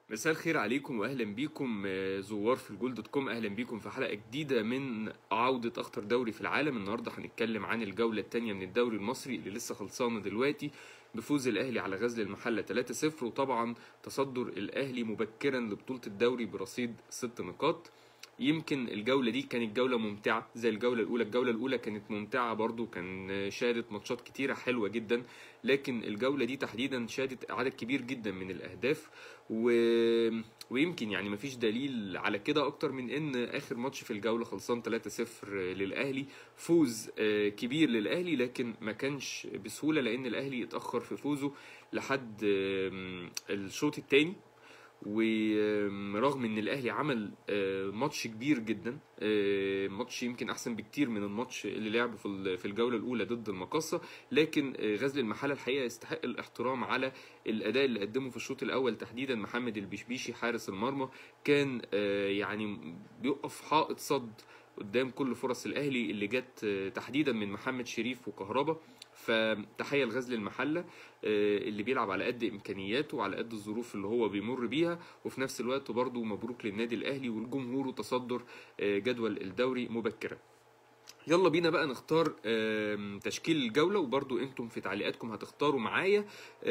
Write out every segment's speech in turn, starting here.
مساء الخير عليكم واهلا بيكم آه، زوار في الجول دوت كوم اهلا بيكم في حلقه جديده من عوده اخطر دوري في العالم النهارده هنتكلم عن الجوله الثانيه من الدوري المصري اللي لسه خلصانه دلوقتي بفوز الاهلي على غزل المحله 3-0 وطبعا تصدر الاهلي مبكرا لبطوله الدوري برصيد ست نقاط يمكن الجوله دي كانت جوله ممتعه زي الجوله الاولى الجوله الاولى كانت ممتعه برضو كان شهدت ماتشات كتيره حلوه جدا لكن الجوله دي تحديدا شهدت عدد كبير جدا من الاهداف و... ويمكن يعني مفيش دليل على كده اكتر من ان اخر ماتش في الجوله خلصان 3-0 للاهلي فوز آه، كبير للاهلي لكن ما كانش بسهوله لان الاهلي اتاخر في فوزه لحد آم، الشوط الثاني ورغم ان الاهلي عمل آه، ماتش كبير جدا آه، ماتش يمكن احسن بكتير من الماتش اللي لعبه في ال- في الجوله الاولى ضد المقاصه لكن آه، غزل المحله الحقيقه يستحق الاحترام على الاداء اللي قدمه في الشوط الاول تحديدا محمد البشبيشي حارس المرمى كان آه، يعني بيقف حائط صد قدام كل فرص الاهلي اللي جت آه، تحديدا من محمد شريف وكهربا فتحيه لغزل المحله آه، اللي بيلعب على قد امكانياته وعلى قد الظروف اللي هو بيمر بيها وفي نفس الوقت برضه مبروك للنادي الاهلي والجمهور تصدر آه، جدول الدوري مبكرا يلا بينا بقى نختار آم، تشكيل الجولة وبرضو انتم في تعليقاتكم هتختاروا معايا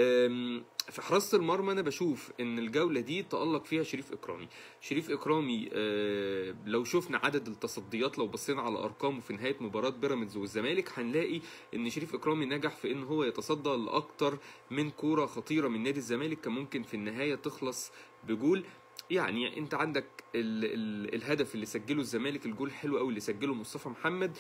آم، في حراسة المرمى انا بشوف ان الجولة دي تألق فيها شريف اكرامي شريف اكرامي آه، لو شفنا عدد التصديات لو بصينا على ارقامه في نهاية مباراة بيراميدز والزمالك هنلاقي ان شريف اكرامي نجح في ان هو يتصدى لاكتر من كورة خطيرة من نادي الزمالك كان ممكن في النهاية تخلص بجول يعني انت عندك ال ال الهدف اللي سجله الزمالك الجول حلو قوي اللي سجله مصطفى محمد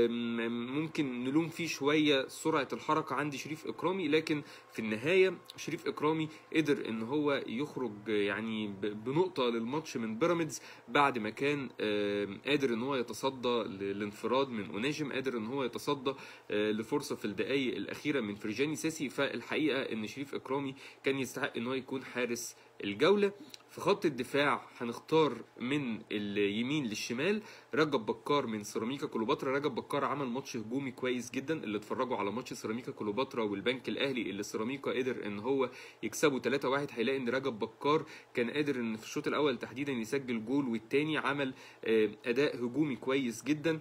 أم، ممكن نلوم فيه شويه سرعه الحركه عند شريف اكرامي لكن في النهايه شريف اكرامي قدر ان هو يخرج يعني ب- بنقطه للماتش من بيراميدز بعد ما كان أم، قادر ان هو يتصدى للانفراد من اوناجم قادر ان هو يتصدى أه، لفرصه في الدقائق الاخيره من فرجاني ساسي فالحقيقه ان شريف اكرامي كان يستحق ان هو يكون حارس الجوله في خط الدفاع هنختار من اليمين للشمال رجب بكار من سيراميكا كليوباترا رجب بكار عمل ماتش هجومي كويس جدا اللي اتفرجوا على ماتش سيراميكا كليوباترا والبنك الاهلي اللي سيراميكا قدر ان هو يكسبه 3-1 هيلاقي ان رجب بكار كان قادر ان في الشوط الاول تحديدا يسجل جول والتاني عمل آه، اداء هجومي كويس جدا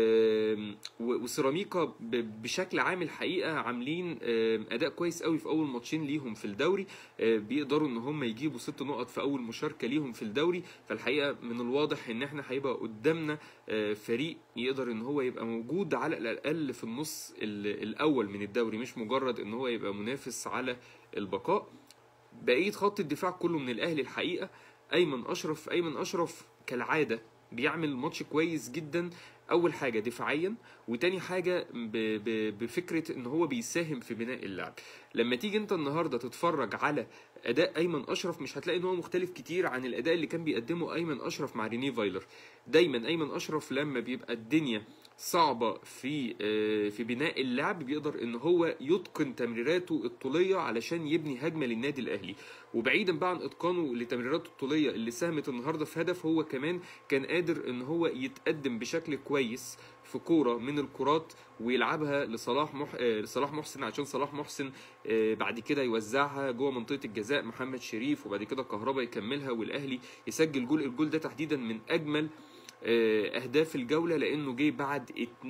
آم، و- وسيراميكا ب- بشكل عام الحقيقه عاملين آم، اداء كويس قوي في اول ماتشين ليهم في الدوري آه، بيقدروا ان هم يجيبوا ست نقط في اول مشاركه ليهم في الدوري فالحقيقه من الواضح ان احنا هيبقى قدامنا آه، فريق يقدر ان هو يبقى موجود على الاقل في النص ال- الاول من الدوري مش مجرد ان هو يبقى منافس على البقاء بقيه خط الدفاع كله من الاهلي الحقيقه ايمن اشرف ايمن اشرف كالعاده بيعمل ماتش كويس جدا اول حاجه دفاعيا وتاني حاجه ب... ب... بفكره ان هو بيساهم في بناء اللعب لما تيجي انت النهارده تتفرج على اداء ايمن اشرف مش هتلاقي ان هو مختلف كتير عن الاداء اللي كان بيقدمه ايمن اشرف مع رينيه فايلر دايما ايمن اشرف لما بيبقى الدنيا صعبة في آه، في بناء اللعب بيقدر ان هو يتقن تمريراته الطولية علشان يبني هجمة للنادي الاهلي وبعيدا بقى عن اتقانه لتمريراته الطولية اللي ساهمت النهاردة في هدف هو كمان كان قادر ان هو يتقدم بشكل كويس في كورة من الكرات ويلعبها لصلاح مح... آه، لصلاح محسن عشان صلاح محسن آه، بعد كده يوزعها جوه منطقة الجزاء محمد شريف وبعد كده كهربا يكملها والاهلي يسجل جول الجول ده تحديدا من اجمل آه، اهداف الجوله لانه جه بعد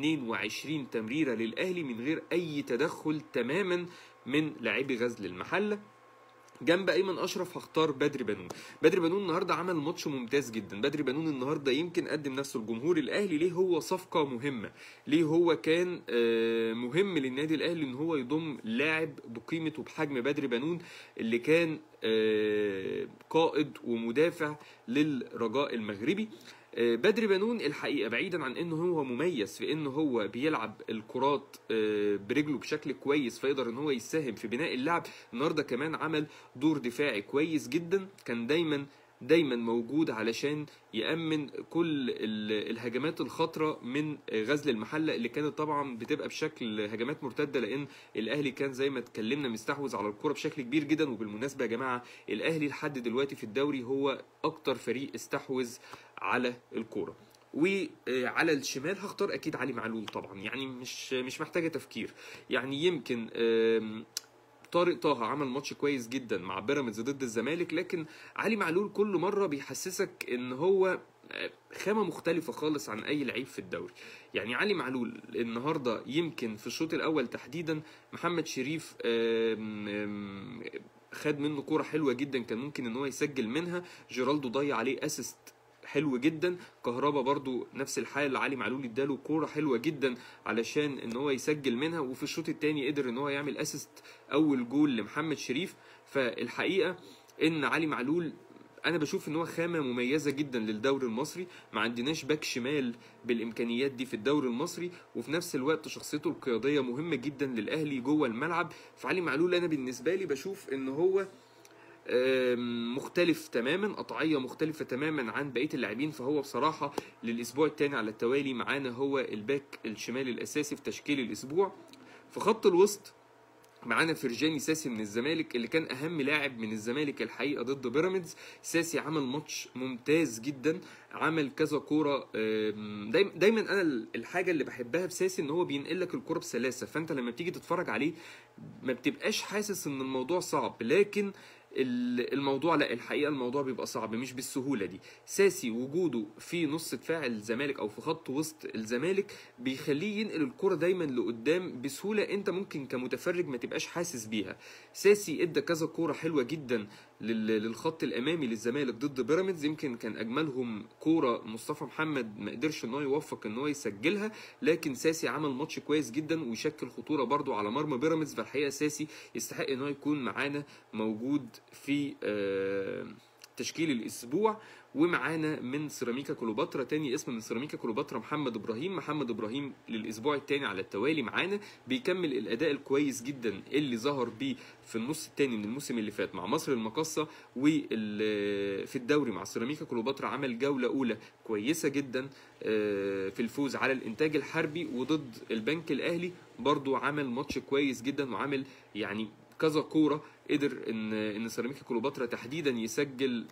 22 تمريره للاهلي من غير اي تدخل تماما من لاعبي غزل المحله جنب ايمن اشرف هختار بدر بنون بدر بنون النهارده عمل ماتش ممتاز جدا بدر بنون النهارده يمكن قدم نفسه لجمهور الاهلي ليه هو صفقه مهمه ليه هو كان آه، مهم للنادي الاهلي ان هو يضم لاعب بقيمه وبحجم بدر بنون اللي كان آه، قائد ومدافع للرجاء المغربي آه، بدر بنون الحقيقه بعيدا عن انه هو مميز في انه هو بيلعب الكرات آه، برجله بشكل كويس فيقدر ان هو يساهم في بناء اللعب النهارده كمان عمل دور دفاعي كويس جدا كان دايما دايما موجود علشان يأمن كل ال- الهجمات الخطرة من غزل المحلة اللي كانت طبعا بتبقى بشكل هجمات مرتدة لأن الأهلي كان زي ما اتكلمنا مستحوذ على الكرة بشكل كبير جدا وبالمناسبة يا جماعة الأهلي لحد دلوقتي في الدوري هو أكتر فريق استحوذ على الكرة وعلى الشمال هختار اكيد علي معلول طبعا يعني مش مش محتاجه تفكير يعني يمكن آم، طارق طه عمل ماتش كويس جدا مع بيراميدز ضد الزمالك لكن علي معلول كل مره بيحسسك ان هو خامه مختلفه خالص عن اي لعيب في الدوري يعني علي معلول النهارده يمكن في الشوط الاول تحديدا محمد شريف آم، آم، خد منه كوره حلوه جدا كان ممكن ان هو يسجل منها جيرالدو ضيع عليه اسيست حلو جدا كهربا برضو نفس الحال علي معلول اداله كوره حلوه جدا علشان ان هو يسجل منها وفي الشوط الثاني قدر ان هو يعمل اسيست اول جول لمحمد شريف فالحقيقه ان علي معلول انا بشوف ان هو خامه مميزه جدا للدوري المصري ما عندناش باك شمال بالامكانيات دي في الدوري المصري وفي نفس الوقت شخصيته القياديه مهمه جدا للاهلي جوه الملعب فعلي معلول انا بالنسبه لي بشوف ان هو آم، مختلف تماما قطعيه مختلفه تماما عن بقيه اللاعبين فهو بصراحه للاسبوع الثاني على التوالي معانا هو الباك الشمال الاساسي في تشكيل الاسبوع في خط الوسط معانا فرجاني ساسي من الزمالك اللي كان اهم لاعب من الزمالك الحقيقه ضد بيراميدز ساسي عمل ماتش ممتاز جدا عمل كذا كوره آم، دايما دايما انا الحاجه اللي بحبها بساسي ان هو بينقل لك الكوره بسلاسه فانت لما بتيجي تتفرج عليه ما بتبقاش حاسس ان الموضوع صعب لكن ال- الموضوع لا الحقيقه الموضوع بيبقى صعب مش بالسهوله دي ساسي وجوده في نص دفاع الزمالك او في خط وسط الزمالك بيخليه ينقل الكرة دايما لقدام بسهوله انت ممكن كمتفرج ما تبقاش حاسس بيها ساسي ادى كذا كوره حلوه جدا لل- للخط الامامي للزمالك ضد بيراميدز يمكن كان اجملهم كوره مصطفى محمد ما قدرش ان هو يوفق ان هو يسجلها لكن ساسي عمل ماتش كويس جدا ويشكل خطوره برضو على مرمى بيراميدز فالحقيقه ساسي يستحق ان هو يكون معانا موجود في آه، تشكيل الاسبوع ومعانا من سيراميكا كليوباترا تاني اسم من سيراميكا كليوباترا محمد ابراهيم محمد ابراهيم للاسبوع التاني على التوالي معانا بيكمل الاداء الكويس جدا اللي ظهر بيه في النص التاني من الموسم اللي فات مع مصر المقاصه وفي الدوري مع سيراميكا كليوباترا عمل جوله اولى كويسه جدا آه، في الفوز على الانتاج الحربي وضد البنك الاهلي برضو عمل ماتش كويس جدا وعمل يعني كذا كوره قدر ان ان سيراميكا كليوباترا تحديدا يسجل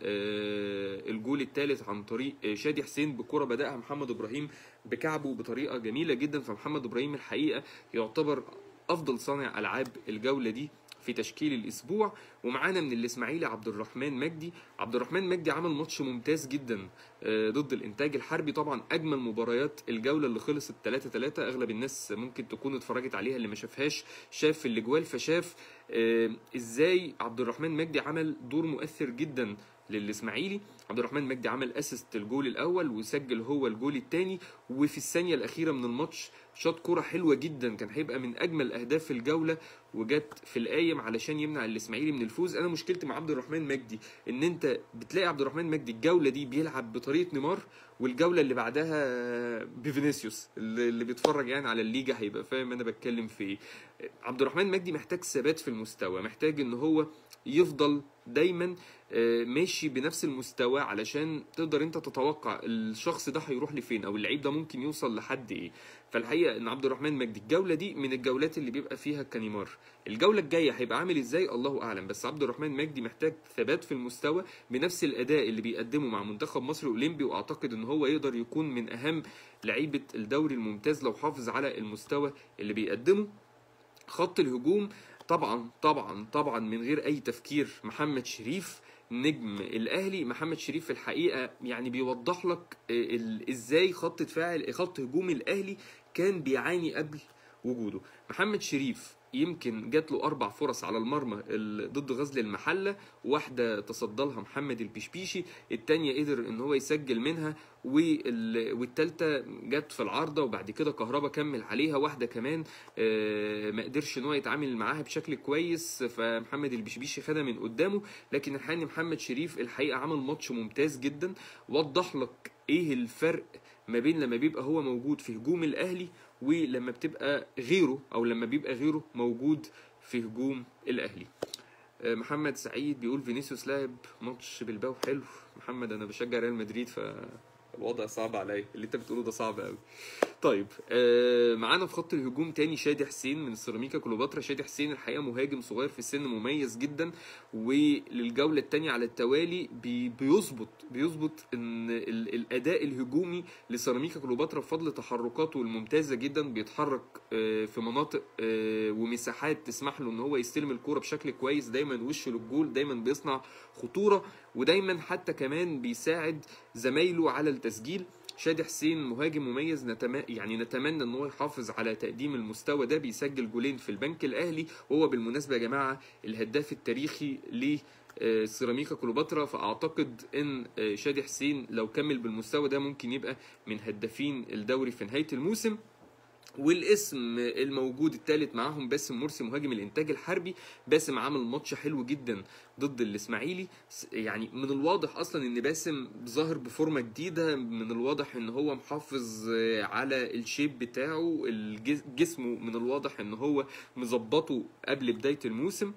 آه، الجول الثالث عن طريق آه، شادي حسين بكره بداها محمد ابراهيم بكعبه بطريقه جميله جدا فمحمد ابراهيم الحقيقه يعتبر افضل صانع العاب الجوله دي في تشكيل الاسبوع ومعانا من الاسماعيلي عبد الرحمن مجدي عبد الرحمن مجدي عمل ماتش ممتاز جدا آه، ضد الانتاج الحربي طبعا اجمل مباريات الجوله اللي خلصت 3 3 اغلب الناس ممكن تكون اتفرجت عليها اللي ما شافهاش شاف الاجوال فشاف آه، ازاي عبد الرحمن مجدي عمل دور مؤثر جدا للاسماعيلي عبد الرحمن مجدي عمل اسيست الجول الاول وسجل هو الجول الثاني وفي الثانيه الاخيره من الماتش شاط كرة حلوة جدا كان هيبقى من أجمل أهداف الجولة وجت في القايم علشان يمنع الإسماعيلي من الفوز أنا مشكلتي مع عبد الرحمن مجدي إن أنت بتلاقي عبد الرحمن مجدي الجولة دي بيلعب بطريقة نيمار والجولة اللي بعدها بفينيسيوس اللي اللي بيتفرج يعني على الليجا هيبقى فاهم أنا بتكلم في إيه عبد الرحمن مجدي محتاج ثبات في المستوى محتاج إن هو يفضل دايما آه، ماشي بنفس المستوى علشان تقدر انت تتوقع الشخص ده هيروح لفين او اللعيب ده ممكن يوصل لحد ايه فالحقيقه ان عبد الرحمن مجدي الجوله دي من الجولات اللي بيبقى فيها كنيمار الجوله الجايه هيبقى عامل ازاي الله اعلم بس عبد الرحمن مجدي محتاج ثبات في المستوى بنفس الاداء اللي بيقدمه مع منتخب مصر الاولمبي واعتقد ان هو يقدر يكون من اهم لعيبه الدوري الممتاز لو حافظ على المستوى اللي بيقدمه خط الهجوم طبعا طبعا طبعا من غير اي تفكير محمد شريف نجم الاهلي محمد شريف في الحقيقه يعني بيوضح لك ال- ازاي خط دفاع خط هجوم الاهلي كان بيعاني قبل وجوده محمد شريف يمكن جات له اربع فرص على المرمى ال- ضد غزل المحله واحده تصدى لها محمد البشبيشي التانية قدر ان هو يسجل منها وال- والتالتة جت في العارضة وبعد كده كهربا كمل عليها واحدة كمان آه، ما قدرش ان هو يتعامل معاها بشكل كويس فمحمد البشبيشي خدها من قدامه لكن الحقيقة محمد شريف الحقيقة عمل ماتش ممتاز جدا وضح لك ايه الفرق ما بين لما بيبقى هو موجود في هجوم الاهلي ولما بتبقى غيره او لما بيبقى غيره موجود في هجوم الاهلي آه، محمد سعيد بيقول فينيسيوس لعب ماتش بالباو حلو محمد انا بشجع ريال مدريد ف الوضع صعب عليا اللي انت بتقوله ده صعب قوي طيب آه معانا في خط الهجوم تاني شادي حسين من السيراميكا كليوباترا شادي حسين الحقيقه مهاجم صغير في السن مميز جدا وللجوله الثانيه على التوالي بي بيظبط بيظبط ان ال- الاداء الهجومي لسيراميكا كليوباترا بفضل تحركاته الممتازه جدا بيتحرك آه في مناطق آه ومساحات تسمح له ان هو يستلم الكوره بشكل كويس دايما وشه للجول دايما بيصنع خطوره ودايما حتى كمان بيساعد زمايله على التسجيل شادي حسين مهاجم مميز نتم... يعني نتمنى ان هو يحافظ على تقديم المستوى ده بيسجل جولين في البنك الاهلي وهو بالمناسبه يا جماعه الهداف التاريخي ل آه، سيراميكا كليوباترا فاعتقد ان آه، شادي حسين لو كمل بالمستوى ده ممكن يبقى من هدافين الدوري في نهايه الموسم والاسم الموجود الثالث معاهم باسم مرسي مهاجم الانتاج الحربي باسم عمل ماتش حلو جدا ضد الاسماعيلي س- يعني من الواضح اصلا ان باسم ظاهر بفورمه جديده من الواضح ان هو محافظ آه، على الشيب بتاعه الجس- جسمه من الواضح ان هو مظبطه قبل بدايه الموسم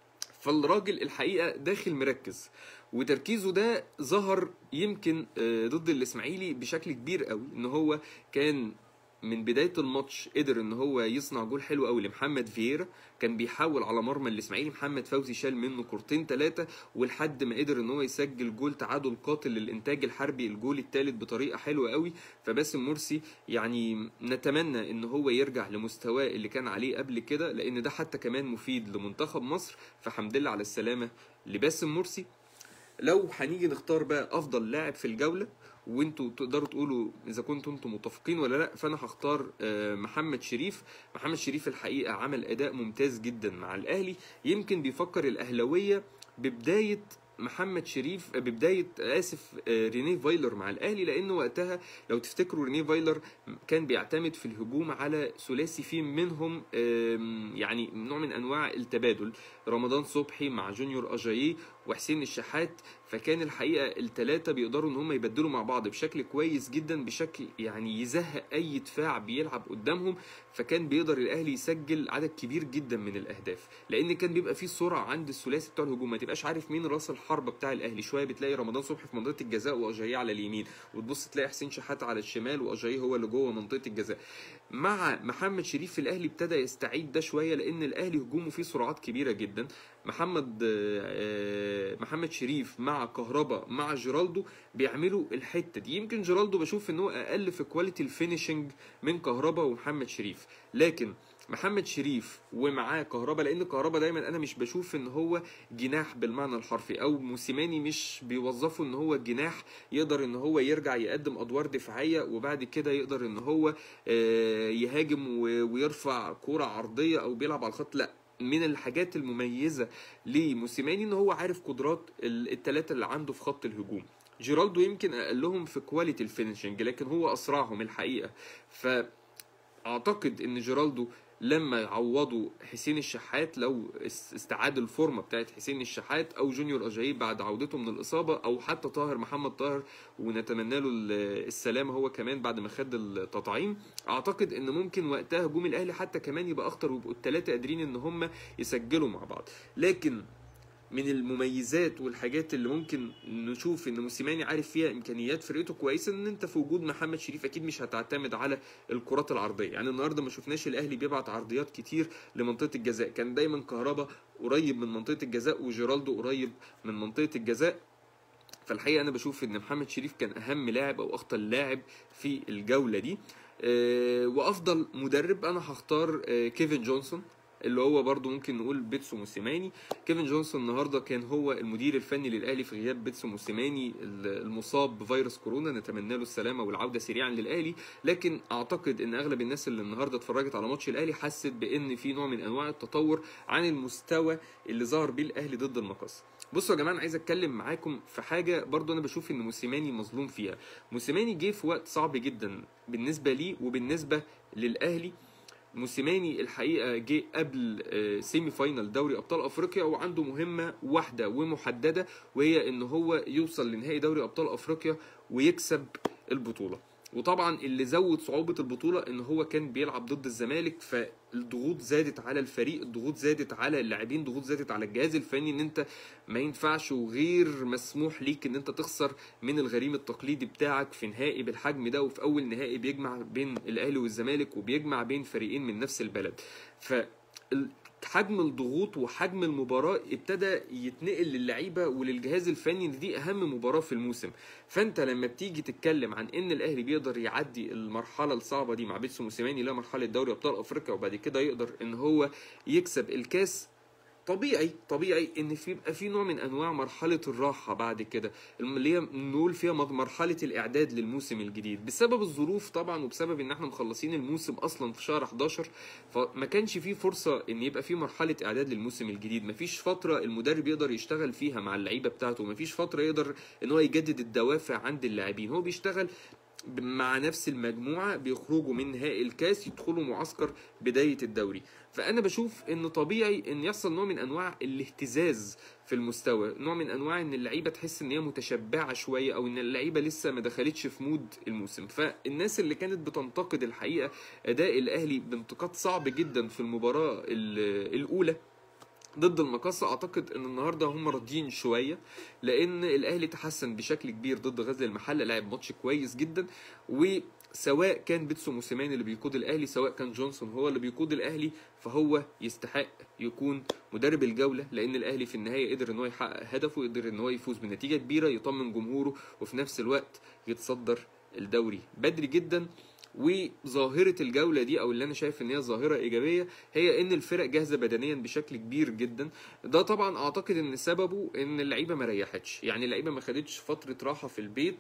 فالراجل الحقيقه داخل مركز وتركيزه ده ظهر يمكن آه، ضد الاسماعيلي بشكل كبير قوي ان هو كان من بدايه الماتش قدر ان هو يصنع جول حلو قوي لمحمد فييرا كان بيحاول على مرمى الاسماعيلي محمد فوزي شال منه كورتين ثلاثه ولحد ما قدر ان هو يسجل جول تعادل قاتل للانتاج الحربي الجول الثالث بطريقه حلوه قوي فباسم مرسي يعني نتمنى ان هو يرجع لمستواه اللي كان عليه قبل كده لان ده حتى كمان مفيد لمنتخب مصر فحمد لله على السلامه لباسم مرسي لو هنيجي نختار بقى افضل لاعب في الجوله وانتوا تقدروا تقولوا اذا كنتوا انتوا متفقين ولا لا فانا هختار آه، محمد شريف محمد شريف الحقيقه عمل اداء ممتاز جدا مع الاهلي يمكن بيفكر الاهلاويه ببدايه محمد شريف آه، ببدايه اسف آه، رينيه فايلر مع الاهلي لانه وقتها لو تفتكروا رينيه فايلر كان بيعتمد في الهجوم على ثلاثي في منهم آم، يعني نوع من انواع التبادل رمضان صبحي مع جونيور اجاييه وحسين الشحات فكان الحقيقه الثلاثه بيقدروا ان هم يبدلوا مع بعض بشكل كويس جدا بشكل يعني يزهق اي دفاع بيلعب قدامهم فكان بيقدر الاهلي يسجل عدد كبير جدا من الاهداف لان كان بيبقى فيه سرعه عند الثلاثي بتاع الهجوم ما تبقاش عارف مين راس الحربه بتاع الاهلي شويه بتلاقي رمضان صبحي في منطقه الجزاء واجاييه على اليمين وتبص تلاقي حسين شحات على الشمال واجاييه هو اللي جوه منطقه الجزاء مع محمد شريف في الاهلي ابتدى يستعيد ده شويه لان الاهلي هجومه فيه سرعات كبيره جدا محمد آه، آه، محمد شريف مع كهربا مع جيرالدو بيعملوا الحته دي يمكن جيرالدو بشوف ان هو اقل في كواليتي الفينيشنج من كهربا ومحمد شريف لكن محمد شريف ومعاه كهربا لان كهربا دايما انا مش بشوف ان هو جناح بالمعنى الحرفي او موسيماني مش بيوظفه ان هو جناح يقدر ان هو يرجع يقدم ادوار دفاعيه وبعد كده يقدر ان هو آه، يهاجم و- ويرفع كوره عرضيه او بيلعب على الخط لا من الحاجات المميزه لموسيماني ان هو عارف قدرات الثلاثه اللي عنده في خط الهجوم جيرالدو يمكن اقلهم في كواليتي الفينشنج لكن هو اسرعهم الحقيقه فاعتقد ان جيرالدو لما يعوضوا حسين الشحات لو اس- استعاد الفورمه بتاعت حسين الشحات او جونيور اجاييه بعد عودته من الاصابه او حتى طاهر محمد طاهر ونتمنى له ال- السلامه هو كمان بعد ما خد التطعيم اعتقد ان ممكن وقتها هجوم الاهلي حتى كمان يبقى اخطر ويبقوا الثلاثه قادرين ان هم يسجلوا مع بعض لكن من المميزات والحاجات اللي ممكن نشوف ان موسيماني عارف فيها امكانيات فرقته كويسه ان انت في وجود محمد شريف اكيد مش هتعتمد على الكرات العرضيه يعني النهارده ما شفناش الاهلي بيبعت عرضيات كتير لمنطقه الجزاء كان دايما كهربا قريب من منطقه الجزاء وجيرالدو قريب من منطقه الجزاء فالحقيقه انا بشوف ان محمد شريف كان اهم لاعب او اخطر لاعب في الجوله دي آه، وافضل مدرب انا هختار آه، كيفن جونسون اللي هو برضو ممكن نقول بيتسو موسيماني كيفن جونسون النهارده كان هو المدير الفني للاهلي في غياب بيتسو موسيماني المصاب بفيروس كورونا نتمنى له السلامه والعوده سريعا للاهلي لكن اعتقد ان اغلب الناس اللي النهارده اتفرجت على ماتش الاهلي حست بان في نوع من انواع التطور عن المستوى اللي ظهر بيه الاهلي ضد المقص بصوا يا جماعه انا عايز اتكلم معاكم في حاجه برضو انا بشوف ان موسيماني مظلوم فيها موسيماني جه في وقت صعب جدا بالنسبه ليه وبالنسبه للاهلي موسيماني الحقيقه جه قبل آه، سيمي فاينال دوري ابطال افريقيا وعنده مهمه واحده ومحدده وهي ان هو يوصل لنهائي دوري ابطال افريقيا ويكسب البطوله وطبعا اللي زود صعوبه البطوله ان هو كان بيلعب ضد الزمالك الضغوط زادت على الفريق الضغوط زادت على اللاعبين الضغوط زادت على الجهاز الفني ان انت ما ينفعش وغير مسموح ليك ان انت تخسر من الغريم التقليدي بتاعك في نهائي بالحجم ده وفي اول نهائي بيجمع بين الاهلي والزمالك وبيجمع بين فريقين من نفس البلد ف ال- حجم الضغوط وحجم المباراة ابتدى يتنقل للعيبة وللجهاز الفني ان دي اهم مباراة في الموسم فانت لما بتيجي تتكلم عن ان الاهلي بيقدر يعدي المرحلة الصعبة دي مع بيتسو موسيماني لا مرحلة دوري ابطال افريقيا وبعد كده يقدر ان هو يكسب الكاس طبيعي طبيعي ان في يبقى في نوع من انواع مرحله الراحه بعد كده اللي هي نقول فيها مر- مرحله الاعداد للموسم الجديد بسبب الظروف طبعا وبسبب ان احنا مخلصين الموسم اصلا في شهر 11 فما كانش في فرصه ان يبقى في مرحله اعداد للموسم الجديد مفيش فتره المدرب يقدر يشتغل فيها مع اللعيبه بتاعته مفيش فتره يقدر ان هو يجدد الدوافع عند اللاعبين هو بيشتغل مع نفس المجموعه بيخرجوا من نهائي الكاس يدخلوا معسكر بدايه الدوري فانا بشوف ان طبيعي ان يحصل نوع من انواع الاهتزاز في المستوى نوع من انواع ان اللعيبه تحس ان هي متشبعه شويه او ان اللعيبه لسه ما دخلتش في مود الموسم فالناس اللي كانت بتنتقد الحقيقه اداء الاهلي بانتقاد صعب جدا في المباراه ال- الاولى ضد المقصة اعتقد ان النهارده هم راضيين شويه لان الاهلي تحسن بشكل كبير ضد غزل المحله لعب ماتش كويس جدا وسواء كان بيتسو موسيماني اللي بيقود الاهلي سواء كان جونسون هو اللي بيقود الاهلي فهو يستحق يكون مدرب الجوله لان الاهلي في النهايه قدر ان هو يحقق هدفه قدر ان هو يفوز بنتيجه كبيره يطمن جمهوره وفي نفس الوقت يتصدر الدوري بدري جدا وظاهرة الجولة دي أو اللي أنا شايف إن هي ظاهرة إيجابية هي إن الفرق جاهزة بدنيا بشكل كبير جدا ده طبعا أعتقد إن سببه إن اللعيبة ما ريحتش يعني اللعيبة ما خدتش فترة راحة في البيت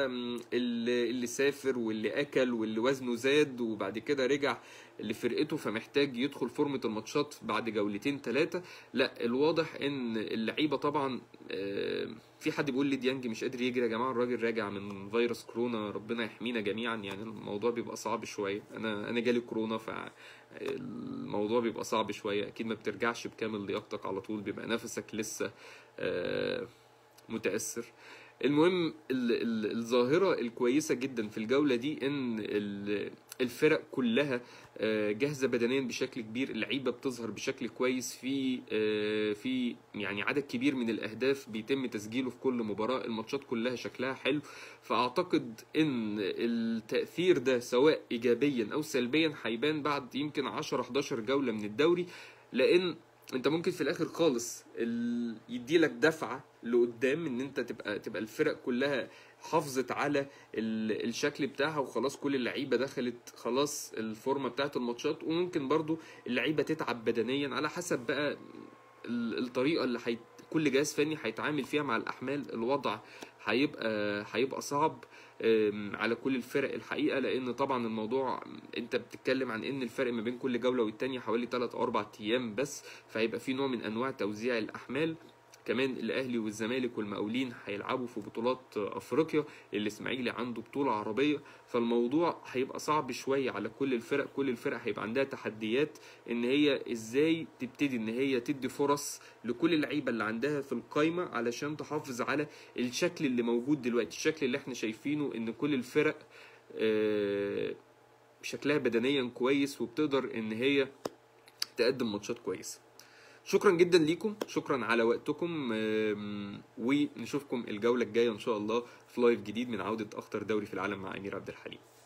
فاللي اللي سافر واللي أكل واللي وزنه زاد وبعد كده رجع لفرقته فمحتاج يدخل فورمة الماتشات بعد جولتين ثلاثة لا الواضح إن اللعيبة طبعا آه، في حد بيقول لي ديانج مش قادر يجري يا جماعه الراجل راجع من فيروس كورونا ربنا يحمينا جميعا يعني الموضوع بيبقى صعب شويه انا انا جالي كورونا فالموضوع بيبقى صعب شويه اكيد ما بترجعش بكامل لياقتك على طول بيبقى نفسك لسه آه، متاثر المهم ال- ال- الظاهره الكويسه جدا في الجوله دي ان ال- الفرق كلها آه، جاهزه بدنيا بشكل كبير اللعيبه بتظهر بشكل كويس في آه، في يعني عدد كبير من الاهداف بيتم تسجيله في كل مباراه الماتشات كلها شكلها حلو فاعتقد ان التاثير ده سواء ايجابيا او سلبيا هيبان بعد يمكن 10 11 جوله من الدوري لان انت ممكن في الاخر خالص ال... يديلك دفعه لقدام ان انت تبقى تبقى الفرق كلها حافظت على ال... الشكل بتاعها وخلاص كل اللعيبه دخلت خلاص الفورمه بتاعت الماتشات وممكن برضو اللعيبه تتعب بدنيا على حسب بقى ال- الطريقه اللي حي... كل جهاز فني هيتعامل فيها مع الاحمال الوضع هيبقى هيبقى صعب أم، على كل الفرق الحقيقه لان طبعا الموضوع انت بتتكلم عن ان الفرق ما بين كل جوله والتانيه حوالي 3 او 4 ايام بس فهيبقى في نوع من انواع توزيع الاحمال كمان الاهلي والزمالك والمقاولين هيلعبوا في بطولات افريقيا الاسماعيلي عنده بطوله عربيه فالموضوع هيبقى صعب شويه على كل الفرق كل الفرق هيبقى عندها تحديات ان هي ازاي تبتدي ان هي تدي فرص لكل اللعيبه اللي عندها في القايمه علشان تحافظ على الشكل اللي موجود دلوقتي الشكل اللي احنا شايفينه ان كل الفرق آه، شكلها بدنيا كويس وبتقدر ان هي تقدم ماتشات كويسه شكرا جدا ليكم شكرا على وقتكم آم، ونشوفكم الجوله الجايه ان شاء الله في لايف جديد من عوده اخطر دوري في العالم مع امير عبد الحليم